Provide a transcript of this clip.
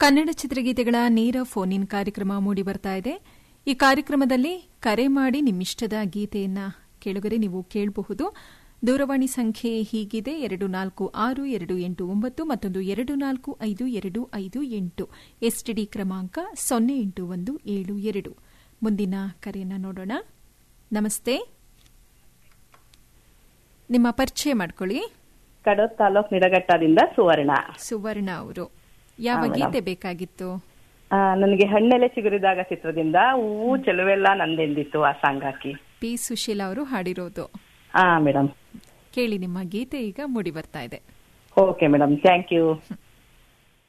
ಕನ್ನಡ ಚಿತ್ರಗೀತೆಗಳ ನೇರ phone in ಕಾರ್ಯಕ್ರಮ ಮೂಡಿ ಬರ್ತಾ ಇದೆ ಈ ಕಾರ್ಯಕ್ರಮದಲ್ಲಿ ಕರೆ ಮಾಡಿ ನಿಮ್ಮಿಷ್ಟದ ಗೀತೆಯನ್ನ ಕೇಳುಗರೆ ನೀವು ಕೇಳಬಹುದು ದೂರವಾಣಿ ಸಂಖ್ಯೆ ಹೀಗಿದೆ ಎರಡು ನಾಲ್ಕು ಆರು ಎರಡು ಎಂಟು ಒಂಬತ್ತು ಮತ್ತೊಂದು ಎರಡು ನಾಲ್ಕು ಐದು ಎರಡು ಐದು ಎಂಟು ಎಸ್ಟಿಡಿ ಕ್ರಮಾಂಕ ಸೊನ್ನೆ ಎಂಟು ಒಂದು ಏಳು ಎರಡು ಮುಂದಿನ ಕರೆಯನ್ನ ನೋಡೋಣ ನಮಸ್ತೆ ನಿಮ್ಮ ಪರಿಚಯ ಮಾಡ್ಕೊಳ್ಳಿ ಕಡೂರ್ ತಾಲೂಕ್ ನಿಡಘಟ್ಟದಿಂದ ಸುವರ್ಣ ಸುವರ್ಣ ಅವರು ಯಾವ ಹಾ, ಮೇಡಮ್. ಗೀತೆ ಬೇಕಾಗಿತ್ತು ಆ, ನನಗೆ ಹಣ್ಣೆಲೆ ಚಿಗುರಿದಾಗ ಚಿತ್ರದಿಂದ ಹೂವು ಚೆಲುವೆಲ್ಲ ನಂದೆಂದಿತ್ತು ಆ ಸಾಂಗ್ ಹಾಕಿ ಪಿ ಸುಶೀಲಾ ಅವರು ಹಾಡಿರೋದು ಹಾ ಮೇಡಮ್ ಕೇಳಿ ನಿಮ್ಮ ಗೀತೆ ಈಗ ಮೂಡಿ ಬರ್ತಾ ಇದೆ ಓಕೆ ಮೇಡಮ್ ಥ್ಯಾಂಕ್ ಯು